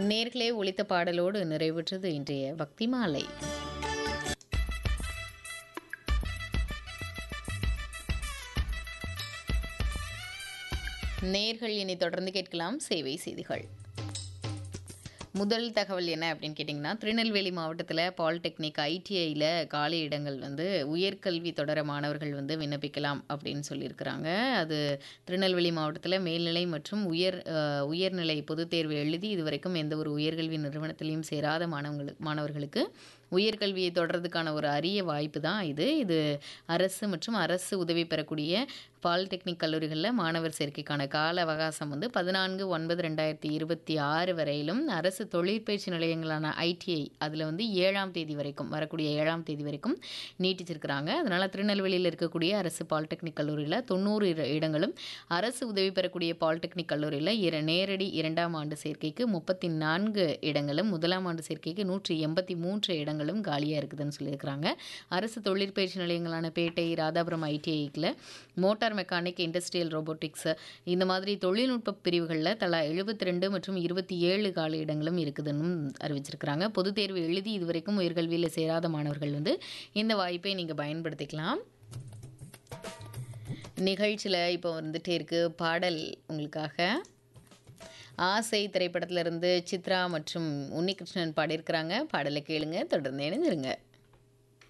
நேர்களே ஒலித்த பாடலோடு நிறைவுற்றது இன்றைய பக்தி மாலை நேர்கள் இனி தொடர்ந்து கேட்கலாம் சேவை செய்திகள் முதல் தகவல் என்ன அப்படின்னு கேட்டிங்கன்னா திருநெல்வேலி மாவட்டத்தில் பாலிடெக்னிக் ஐடிஐயில் காலி இடங்கள் வந்து உயர்கல்வி தொடர மாணவர்கள் வந்து விண்ணப்பிக்கலாம் அப்படின்னு சொல்லியிருக்கிறாங்க அது திருநெல்வேலி மாவட்டத்தில் மேல்நிலை மற்றும் உயர் அஹ், உயர்நிலை பொதுத் தேர்வு எழுதி இதுவரைக்கும் எந்த ஒரு உயர்கல்வி நிறுவனத்திலையும் சேராத மாணவங்களுக்கு மாணவர்களுக்கு உயர்கல்வியை தொடர்றதுக்கான ஒரு அரிய வாய்ப்பு தான் இது இது அரசு மற்றும் அரசு உதவி பெறக்கூடிய பாலிடெக்னிக் கல்லூரிகளில் மாணவர் சேர்க்கைக்கான கால அவகாசம் வந்து பதினான்கு ஒன்பது ரெண்டாயிரத்தி இருபத்தி ஆறு வரையிலும் அரசு தொழிற்பயிற்சி நிலையங்களான ஐடிஐ அதில் வந்து ஏழாம் தேதி வரைக்கும் வரக்கூடிய ஏழாம் தேதி வரைக்கும் நீட்டிச்சிருக்கிறாங்க அதனால் திருநெல்வேலியில் இருக்கக்கூடிய அரசு பாலிடெக்னிக் கல்லூரியில் தொண்ணூறு இட- இடங்களும் அரசு உதவி பெறக்கூடிய பாலிடெக்னிக் கல்லூரியில் இர நேரடி இரண்டாம் ஆண்டு சேர்க்கைக்கு முப்பத்தி நான்கு இடங்களும் முதலாம் ஆண்டு சேர்க்கைக்கு நூற்றி எண்பத்தி மூன்று இடங்களும் காலியாக இருக்குதுன்னு சொல்லியிருக்கிறாங்க அரசு தொழிற்பயிற்சி நிலையங்களான பேட்டை ராதாபுரம் ஐடிஐக்கில் மோட்டார் மெக்கானிக் இண்டஸ்ட்ரியல் ரோபோட்டிக்ஸ் இந்த மாதிரி தொழில்நுட்ப பிரிவுகளில் தலா எழுபத்தி ரெண்டு மற்றும் இருபத்தி ஏழு காலி இடங்களும் இருக்குதுன்னு அறிவிச்சிருக்கிறாங்க பொதுத் தேர்வு எழுதி இதுவரைக்கும் உயர்கல்வியில் சேராத மாணவர்கள் வந்து இந்த வாய்ப்பை நீங்கள் பயன்படுத்திக்கலாம் நிகழ்ச்சியில் இப்போ வந்துட்டே இருக்கு பாடல் உங்களுக்காக ஆசை திரைப்படத்துல இருந்து சித்ரா மற்றும் உன்னிகிருஷ்ணன் பாடியிருக்கிறாங்க பாடலை கேளுங்க தொடர்ந்து இணைஞ்சிருங்க